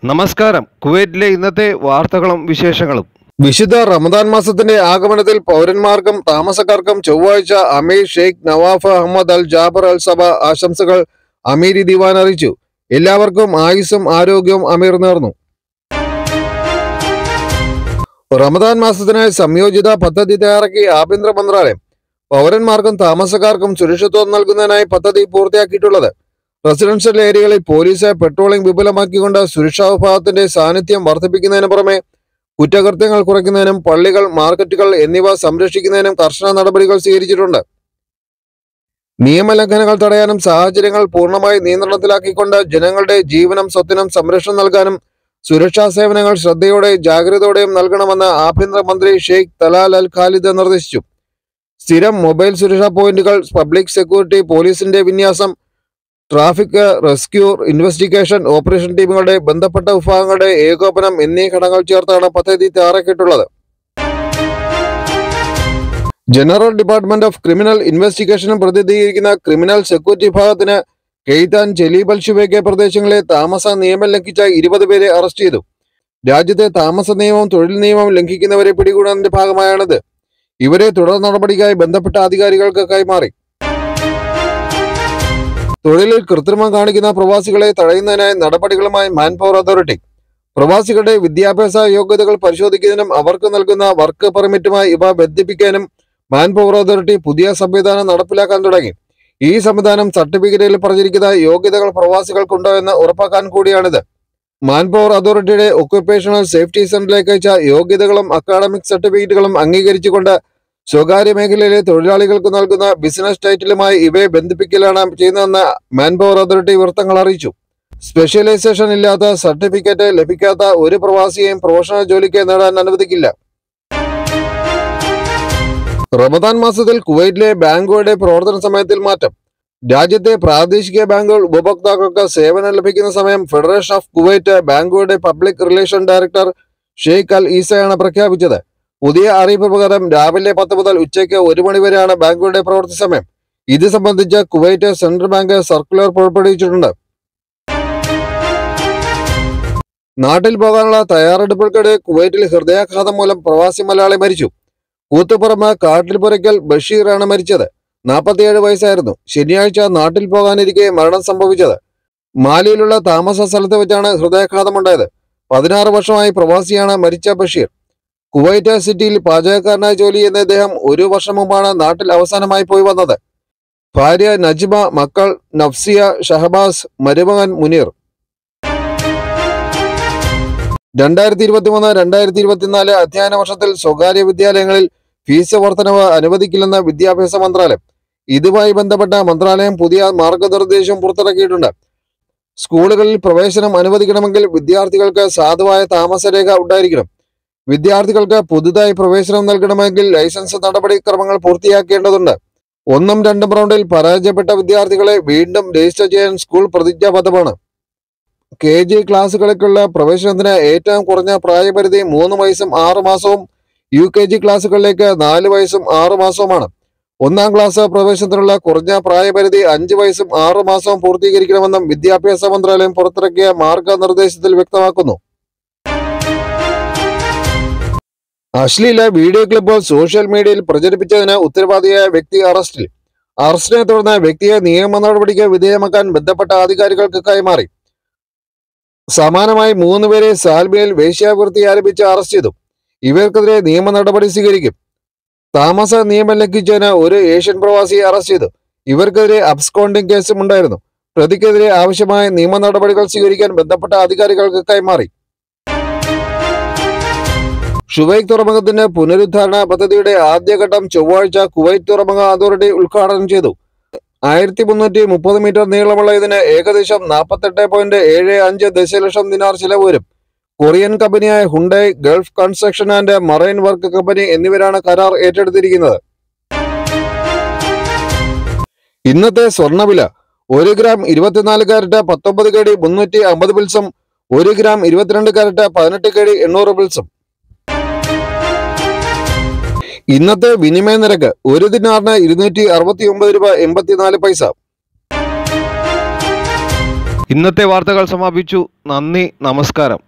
നമസ്കാരം കുവൈറ്റിലെ ഇന്നത്തെ വാർത്തകളും വിശേഷങ്ങളും വിശുദ്ധ റമദാൻ മാസത്തിന്റെ ആഗമനത്തിൽ പൗരന്മാർക്കും താമസക്കാർക്കും ചൊവ്വാഴ്ച Amir Sheikh Nawaf Ahmad Al Jaber Al Sabah ആശംസകൾ അമീരി ദിവാൻ അറിയിച്ചു എല്ലാവർക്കും ആയുസ്സും ആരോഗ്യവും അമീർ നേർന്നു റമദാൻ മാസത്തിനായി സംയോജിത പദ്ധതി തയ്യാറാക്കി ആഭ്യന്തര മന്ത്രാലയം പൗരന്മാർക്കും താമസക്കാർക്കും സുരക്ഷിത്വം നൽകുന്നതിനായി പദ്ധതി പൂർത്തിയാക്കിയിട്ടുള്ളത് റെസിഡൻഷ്യൽ ഏരിയകളിൽ പോലീസ് പെട്രോളിംഗ് വിപുലമാക്കിക്കൊണ്ട് സുരക്ഷാ വിഭാഗത്തിന്റെ സാന്നിധ്യം വർദ്ധിപ്പിക്കുന്നതിന് പുറമെ കുറ്റകൃത്യങ്ങൾ കുറയ്ക്കുന്നതിനും പള്ളികൾ മാർക്കറ്റുകൾ എന്നിവ സംരക്ഷിക്കുന്നതിനും കർശന നടപടികൾ സ്വീകരിച്ചിട്ടുണ്ട് നിയമലംഘനങ്ങൾ തടയാനും സാഹചര്യങ്ങൾ പൂർണ്ണമായി നിയന്ത്രണത്തിലാക്കിക്കൊണ്ട് ജനങ്ങളുടെ ജീവനും സ്വത്തിനും സംരക്ഷണം നൽകാനും സുരക്ഷാ സേവനങ്ങൾ ശ്രദ്ധയോടെ ജാഗ്രതയോടെയും നൽകണമെന്ന് ആഭ്യന്തരമന്ത്രി ഷെയ്ഖ് തലാൽ അൽ ഖാലിദ് നിർദ്ദേശിച്ചു സ്ഥിരം മൊബൈൽ സുരക്ഷാ പോയിന്റുകൾ പബ്ലിക് സെക്യൂരിറ്റി പോലീസിന്റെ വിന്യാസം ട്രാഫിക് റെസ്ക്യൂ ഇൻവെസ്റ്റിഗേഷൻ ഓപ്പറേഷൻ ടീമുകളുടെ ബന്ധപ്പെട്ട വിഭാഗങ്ങളുടെ ഏകോപനം എന്നീ ഘടകങ്ങൾ ചേർത്താണ് പദ്ധതി തയ്യാറാക്കിയിട്ടുള്ളത് ജനറൽ ഡിപ്പാർട്ട്മെന്റ് ഓഫ് ക്രിമിനൽ ഇൻവെസ്റ്റിഗേഷനും പ്രതിനിധീകരിക്കുന്ന ക്രിമിനൽ സെക്യൂരിറ്റി വിഭാഗത്തിന് കെയ്താൻ ജലീബൽ ഷുബേക്കെ പ്രദേശങ്ങളിലെ താമസ നിയമം ലംഘിച്ച ഇരുപത് പേരെ അറസ്റ്റ് ചെയ്തു രാജ്യത്തെ താമസ നിയമവും തൊഴിൽ നിയമവും ലംഘിക്കുന്നവരെ പിടികൂടുന്നതിന്റെ ഭാഗമായാണിത് ഇവരെ തുടർ നടപടിക്കായി ബന്ധപ്പെട്ട അധികാരികൾക്ക് കൈമാറി തൊഴിലിൽ കൃത്രിമം കാണിക്കുന്ന പ്രവാസികളെ തടയുന്നതിനായി നടപടികളുമായി മാൻ പവർ അതോറിറ്റി പ്രവാസികളുടെ വിദ്യാഭ്യാസ യോഗ്യതകൾ പരിശോധിക്കുന്നതിനും അവർക്ക് നൽകുന്ന വർക്ക് പെർമിറ്റുമായി ഇവ ബന്ധിപ്പിക്കാനും മാൻ പവർ അതോറിറ്റി പുതിയ സംവിധാനം നടപ്പിലാക്കാൻ തുടങ്ങി ഈ സംവിധാനം സർട്ടിഫിക്കറ്റിൽ പറഞ്ഞിരിക്കുന്ന യോഗ്യതകൾ പ്രവാസികൾക്കുണ്ടോ എന്ന് ഉറപ്പാക്കാൻ കൂടിയാണിത് മാൻ പവർ അതോറിറ്റിയുടെ ഒക്യുപ്പേഷണൽ സേഫ്റ്റി സെന്ററിലേക്ക് അയച്ച യോഗ്യതകളും അക്കാഡമിക് സർട്ടിഫിക്കറ്റുകളും അംഗീകരിച്ചുകൊണ്ട് സ്വകാര്യ മേഖലയിലെ തൊഴിലാളികൾക്ക് നൽകുന്ന ബിസിനസ് ടൈറ്റിലുമായി ഇവയെ ബന്ധിപ്പിക്കലാണ് ചെയ്യുന്നതെന്ന് മാൻ പവർ അതോറിറ്റി വൃത്തങ്ങൾ അറിയിച്ചു സ്പെഷ്യലൈസേഷൻ ഇല്ലാത്ത സർട്ടിഫിക്കറ്റ് ലഭിക്കാത്ത ഒരു പ്രവാസിയെയും പ്രൊഫഷണൽ ജോലിക്ക് നേടാൻ അനുവദിക്കില്ല റമദാൻ മാസത്തിൽ കുവൈറ്റിലെ ബാങ്കുകളുടെ പ്രവർത്തന സമയത്തിൽ മാറ്റം രാജ്യത്തെ പ്രാദേശിക ബാങ്കുകൾ ഉപഭോക്താക്കൾക്ക് സേവനം ലഭിക്കുന്ന സമയം ഫെഡറേഷൻ ഓഫ് കുവൈറ്റ് ബാങ്കുകളുടെ public relation director Sheikh Al ഈസയാണ് പ്രഖ്യാപിച്ചത് പുതിയ അറിയിപ്പ് പ്രകാരം രാവിലെ പത്ത് മുതൽ ഉച്ചയ്ക്ക് ഒരു മണി വരെയാണ് ബാങ്കുകളുടെ പ്രവൃത്തി സമയം ഇത് സംബന്ധിച്ച് കുവൈറ്റ് സെൻട്രൽ ബാങ്ക് സർക്കുലർ പുറപ്പെടുവിച്ചിട്ടുണ്ട് നാട്ടിൽ പോകാനുള്ള തയ്യാറെടുപ്പുകൾക്കിടെ കുവൈറ്റിൽ ഹൃദയാഘാതം മൂലം പ്രവാസി മലയാളി മരിച്ചു കൂത്തുപുറമ് കാട്ടിൽപുരയ്ക്കൽ ബഷീറാണ് മരിച്ചത് നാൽപ്പത്തിയേഴ് വയസ്സായിരുന്നു ശനിയാഴ്ച നാട്ടിൽ പോകാനിരിക്കെ മരണം സംഭവിച്ചത് മാലിയിലുള്ള താമസ സ്ഥലത്ത് വെച്ചാണ് ഹൃദയാഘാതമുണ്ടായത് പതിനാറ് വർഷമായി പ്രവാസിയാണ് മരിച്ച ബഷീർ കുവൈറ്റ് സിറ്റിയിൽ പാചകക്കാരനായി ജോലി ചെയ്യുന്ന ഇദ്ദേഹം ഒരു വർഷം മുമ്പാണ് നാട്ടിൽ അവസാനമായി പോയി വന്നത് ഭാര്യ നജ്മ മക്കൾ നഫ്സിയ ഷഹബാസ് മരുമകൻ മുനീർ രണ്ടായിരത്തി ഇരുപത്തി മൂന്ന് രണ്ടായിരത്തി ഇരുപത്തിനാല് അധ്യയന വർഷത്തിൽ സ്വകാര്യ വിദ്യാലയങ്ങളിൽ ഫീസ് വർധനവ് അനുവദിക്കില്ലെന്ന് വിദ്യാഭ്യാസ മന്ത്രാലയം ഇതുമായി ബന്ധപ്പെട്ട മന്ത്രാലയം പുതിയ മാർഗനിർദ്ദേശം പുറത്തിറക്കിയിട്ടുണ്ട് സ്കൂളുകളിൽ പ്രവേശനം അനുവദിക്കണമെങ്കിൽ വിദ്യാർത്ഥികൾക്ക് സാധുവായ താമസരേഖ ഉണ്ടായിരിക്കണം വിദ്യാർത്ഥികൾക്ക് പുതുതായി പ്രവേശനം നൽകണമെങ്കിൽ ലൈസൻസ് നടപടിക്രമങ്ങൾ പൂർത്തിയാക്കേണ്ടതുണ്ട് ഒന്നും രണ്ടും റൗണ്ടിൽ പരാജയപ്പെട്ട വിദ്യാർത്ഥികളെ വീണ്ടും രജിസ്റ്റർ ചെയ്യാൻ സ്കൂൾ പ്രതിജ്ഞാബദ്ധമാണ് കെ ജി ക്ലാസ്സുകളിലേക്കുള്ള പ്രവേശനത്തിന് ഏറ്റവും കുറഞ്ഞ പ്രായപരിധി മൂന്ന് വയസ്സും ആറ് മാസവും യു കെ ജി ക്ലാസ്സുകളിലേക്ക് നാല് വയസ്സും ആറ് മാസവുമാണ് ഒന്നാം ക്ലാസ് പ്രവേശനത്തിനുള്ള കുറഞ്ഞ പ്രായപരിധി അഞ്ച് വയസ്സും ആറ് മാസവും പൂർത്തീകരിക്കണമെന്നും വിദ്യാഭ്യാസ മന്ത്രാലയം പുറത്തിറക്കിയ മാർഗനിർദ്ദേശത്തിൽ വ്യക്തമാക്കുന്നു അശ്ലീല വീഡിയോ ക്ലിപ്പുകൾ സോഷ്യൽ മീഡിയയിൽ പ്രചരിപ്പിച്ചതിന് ഉത്തരവാദിയായ വ്യക്തി അറസ്റ്റിൽ അറസ്റ്റിനെ തുടർന്ന് വ്യക്തിയെ നിയമ നടപടിക്ക് വിധേയമാക്കാൻ ബന്ധപ്പെട്ട അധികാരികൾക്ക് കൈമാറി സമാനമായി മൂന്നുപേരെ സാൽബിയയിൽ വേശ്യാവൃത്തി ആരംഭിച്ച് അറസ്റ്റ് ചെയ്തു ഇവർക്കെതിരെ നിയമ നടപടി സ്വീകരിക്കും താമസ നിയമം ലംഘിച്ചതിന് ഒരു ഏഷ്യൻ പ്രവാസിയെ അറസ്റ്റ് ചെയ്തു ഇവർക്കെതിരെ അബ്സ്കോണ്ടിംഗ് കേസും ഉണ്ടായിരുന്നു പ്രതിക്കെതിരെ ആവശ്യമായ നിയമ നടപടികൾ സ്വീകരിക്കാൻ ബന്ധപ്പെട്ട അധികാരികൾക്ക് കൈമാറി ഷുവൈക്ക് തുറമുഖത്തിന്റെ പുനരുദ്ധാരണ പദ്ധതിയുടെ ആദ്യഘട്ടം ചൊവ്വാഴ്ച കുവൈറ്റ് തുറമുഖ അതോറിറ്റി ഉദ്ഘാടനം ചെയ്തു ആയിരത്തി മുന്നൂറ്റി മുപ്പത് മീറ്റർ നീളമുള്ള ഇതിന് ഏകദേശം നാൽപ്പത്തെട്ട് പോയിന്റ് ഏഴ് അഞ്ച് ദശലക്ഷം ദിനാർ ചിലവ് വരും കൊറിയൻ കമ്പനിയായ Hyundai gulf construction and marine work company എന്നിവരാണ് കരാർ ഏറ്റെടുത്തിരിക്കുന്നത് ഇന്നത്തെ സ്വർണ്ണവില ഒരു ഗ്രാം ഇരുപത്തിനാല് കാരറ്റ് പത്തൊമ്പത് കേടി മുന്നൂറ്റി അമ്പത് പിൽസും ഒരു ഗ്രാം ഇരുപത്തിരണ്ട് കാരറ്റ് പതിനെട്ട് കേടി എണ്ണൂറ് പിൽസും ഇന്നത്തെ വിനിമയ നിരക്ക് ഒരു ദിനാറിന് ഇരുന്നൂറ്റി അറുപത്തി ഒമ്പത് രൂപ എൺപത്തിനാല് പൈസ ഇന്നത്തെ വാർത്തകൾ സമാപിച്ചു നന്ദി നമസ്കാരം